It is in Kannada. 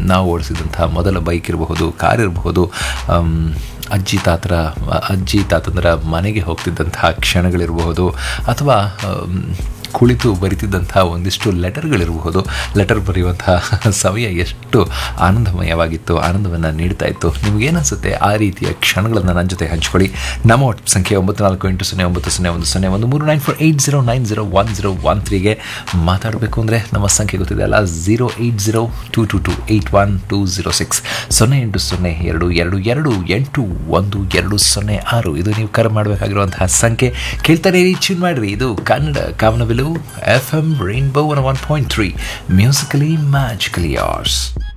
ನಾವು ಓಡಿಸಿದಂತಹ ಮೊದಲ ಬೈಕ್ ಇರಬಹುದು ಕಾರ್ ಇರಬಹುದು ಆಮ್, ಅಜ್ಜಿ ತಾತರ ಅಜ್ಜಿ ತಾತಂದರ ಮನೆಗೆ ಹೋಗ್ತಿದ್ದಂತಹ ಕ್ಷಣಗಳಿರಬಹುದು ಅಥವಾ ಆಮ್, ಕುಳಿತು ಬರಿತಿದ್ದಂತಹ ಒಂದಿಷ್ಟು ಲೆಟರ್ಗಳಿರಬಹುದು ಲೆಟರ್ ಬರೆಯುವಂತಹ ಸಮಯ ಎಷ್ಟು ಆನಂದಮಯವಾಗಿತ್ತು ಆನಂದವನ್ನು ನೀಡ್ತಾ ಇತ್ತು ನಿಮಗೇನಿಸುತ್ತೆ ಆ ರೀತಿಯ ಕ್ಷಣಗಳನ್ನು ನನ್ನ ಜೊತೆ ಹಂಚ್ಕೊಳ್ಳಿ ನಮ್ಮ ವಾಟ್ಸಪ್ ಸಂಖ್ಯೆ ಒಂಬತ್ತು ನಾಲ್ಕು ಎಂಟು ಸೊನ್ನೆ ಒಂಬತ್ತು ಸೊನ್ನೆ ಒಂದು ಸೊನ್ನೆ ಒಂದು ಮೂರು nine four eight zero nine zero one zero one ತ್ರೀಗೆ ಮಾತಾಡಬೇಕು ಅಂದರೆ ನಮ್ಮ ಸಂಖ್ಯೆ ಗೊತ್ತಿದೆ ಅಲ್ಲ zero eight zero two two two eight one two zero six ಸೊನ್ನೆ ಎಂಟು ಸೊನ್ನೆ ಎರಡು ಎರಡು ಎರಡು ಎಂಟು ಒಂದು ಎರಡು ಸೊನ್ನೆ ಆರು ಇದು ನೀವು ಕರೆ ಮಾಡಬೇಕಾಗಿರುವಂತಹ ಸಂಖ್ಯೆ ಕೇಳ್ತಾನೆ ರೀಚ್ ಮಾಡಿರಿ ಇದು ಕನ್ನಡ ಕಾಮನಬಿಲು F M rainbow one one point three musically magically hours